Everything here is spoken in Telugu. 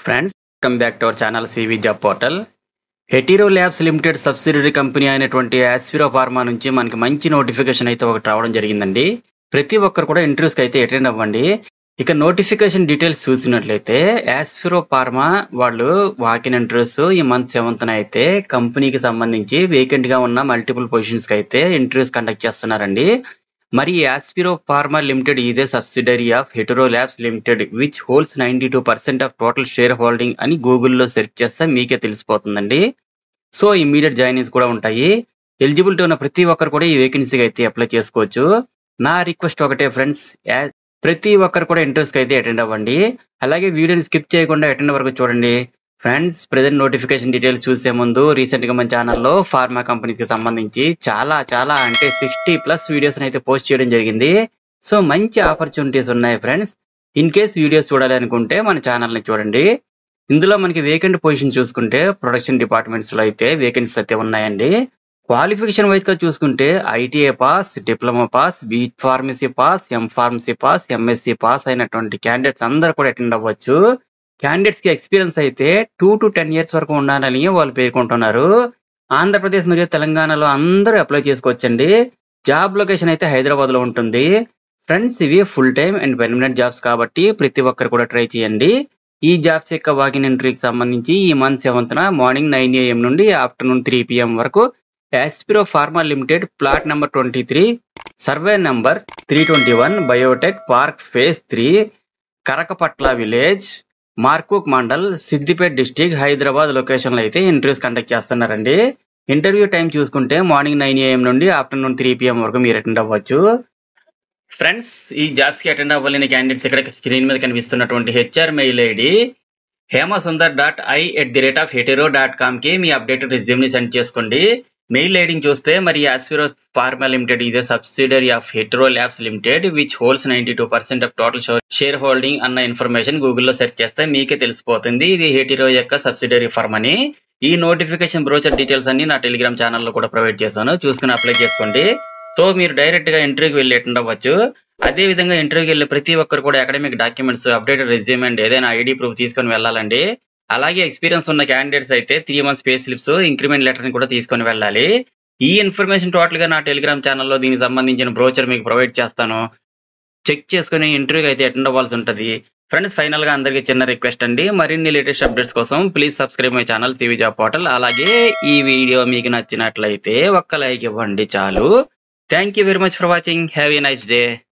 friends welcome back to our channel CV job portal Hetero labs limited subsidiary company అయినటువంటి యాస్పిరో ఫార్మా నుంచి మనకి మంచి నోటిఫికేషన్ అయితే ఒకటి రావడం జరిగిందండి ప్రతి ఒక్కరు కూడా ఇంటర్వ్యూస్కి అయితే అటెండ్ అవ్వండి ఇక నోటిఫికేషన్ డీటెయిల్స్ చూసినట్లయితే యాస్పిరో ఫార్మా వాళ్ళు వాకిన్ ఇంటర్వ్యూస్ ఈ మంత్ సెవెంత్ అయితే కంపెనీకి సంబంధించి వేకెంట్ గా ఉన్న మల్టిపుల్ పొజిషన్స్ కి అయితే ఇంటర్వ్యూస్ కండక్ట్ చేస్తున్నారండి మరి Aspiro pharma limited is a subsidiary of Hetero labs limited which holds ninety two percent of total share holding అని గూగుల్లో సెర్చ్ చేస్తే మీకే తెలిసిపోతుందండి సో ఇమీడియట్ జాయినింగ్స్ కూడా ఉంటాయి ఎలిజిబిలిటీ ఉన్న ప్రతి ఒక్కరు కూడా ఈ వేకెన్సీకి అయితే అప్లై చేసుకోవచ్చు నా రిక్వెస్ట్ ఒకటే ఫ్రెండ్స్ ప్రతి ఒక్కరు కూడా ఇంటర్వ్యూస్కి అయితే అటెండ్ అవ్వండి అలాగే వీడియోని స్కిప్ చేయకుండా అటెండ్ వరకు చూడండి ఫ్రెండ్స్ ప్రెజెంట్ నోటిఫికేషన్ డీటెయిల్స్ చూసే ముందు రీసెంట్ గా మన ఛానల్లో ఫార్మా కంపెనీస్ కి సంబంధించి చాలా చాలా అంటే సిక్స్టీ ప్లస్ వీడియోస్ అయితే పోస్ట్ చేయడం జరిగింది సో మంచి ఆపర్చునిటీస్ ఉన్నాయి ఫ్రెండ్స్ ఇన్ కేస్ వీడియోస్ చూడాలి అనుకుంటే మన ఛానల్ ని చూడండి ఇందులో మనకి వేకెంట్ పొజిషన్ చూసుకుంటే ప్రొడక్షన్ డిపార్ట్మెంట్స్ లో అయితే వేకెన్సీస్ అయితే ఉన్నాయండి క్వాలిఫికేషన్ వైజ్ గా చూసుకుంటే ITI pass diploma pass B pharmacy pass M pharmacy pass MSc pass అయినటువంటి క్యాండిడేట్స్ అందరు కూడా అటెండ్ అవ్వచ్చు క్యాండిడేట్స్ కి ఎక్స్పీరియన్స్ అయితే టూ టు టెన్ ఇయర్స్ వరకు ఉండాలని వాళ్ళు పేర్కొంటున్నారు ఆంధ్రప్రదేశ్ మరియు తెలంగాణలో అందరూ అప్లై చేసుకోవచ్చండి జాబ్ లొకేషన్ అయితే హైదరాబాద్ లో ఉంటుంది ఫ్రెండ్స్ ఇవి full time and permanent jobs కాబట్టి ప్రతి ఒక్కరు కూడా ట్రై చేయండి ఈ జాబ్స్ యొక్క వాకిన్ ఎంట్రీకి సంబంధించి ఈ month seventh morning nine AM నుండి ఆఫ్టర్నూన్ త్రీ పిఎం వరకు Aspiro pharma limited plot number twenty three survey number three twenty one biotech park phase three Karakapatla village Markook mandal Siddipet district Hyderabad location లో అయితే ఇంటర్వ్యూస్ కండక్ట్ చేస్తున్నారండి ఇంటర్వ్యూ టైం చూసుకుంటే మార్నింగ్ నైన్ ఏఎం నుండి ఆఫ్టర్నూన్ త్రీ పిఎం వరకు మీరు అటెండ్ అవ్వచ్చు ఫ్రెండ్స్ ఈ జాబ్స్ కి అటెండ్ అవ్వాలని క్యాండిడేట్స్ ఇక్కడ స్క్రీన్ మీద కనిపిస్తున్నటువంటి HR mail ID Hemasundar dot I at the rate of Hetero dot com కి మీ అప్డేటెడ్ రెజ్యూమ్ ని సెండ్ చేసుకోండి మెయిల్ ఐడింగ్ చూస్తే మరి యాస్పిరో ఫార్మా లిమిటెడ్ ఇదే subsidiary of Hetero labs limited which holds ninety two percent of total share holding అన్న ఇన్ఫర్మేషన్ గూగుల్లో సెర్చ్ చేస్తే మీకే తెలిసిపోతుంది ఇది హెటిరో యొక్క సబ్సిడరీ ఫర్మ్ అని ఈ నోటిఫికేషన్ బ్రోచర్ డీటెయిల్స్ అన్ని నా టెలిగ్రామ్ ఛానల్లో కూడా ప్రొవైడ్ చేశాను చూసుకుని అప్లై చేసుకోండి సో మీరు డైరెక్ట్ గా ఇంటర్వ్యూకి వెళ్ళి అటెండ్ అవ్వచ్చు అదే విధంగా ఇంటర్వ్యూకి వెళ్ళి ప్రతి ఒక్కరు కూడా academic documents updated resume and ఏదైనా ఐడి ప్రూఫ్ తీసుకొని వెళ్ళాలండి అలాగే ఎక్స్పీరియన్స్ ఉన్న క్యాండిడేట్స్ అయితే three months pay slips increment letter ని కూడా తీసుకొని వెళ్ళాలి ఈ ఇన్ఫర్మేషన్ టోటల్ గా నా టెలిగ్రామ్ ఛానల్లో దీనికి సంబంధించిన బ్రోచర్ మీకు ప్రొవైడ్ చేస్తాను చెక్ చేసుకుని ఇంటర్వ్యూకి అయితే అటెండ్ అవ్వాల్సి ఉంటుంది ఫ్రెండ్స్ ఫైనల్ గా అందరికీ చిన్న రిక్వెస్ట్ అండి మరిన్ని లేటెస్ట్ అప్డేట్స్ కోసం please subscribe my channel TV job portal అలాగే ఈ వీడియో మీకు నచ్చినట్లయితే ఒక్క లైక్ ఇవ్వండి చాలు thank you very much for watching have a nice day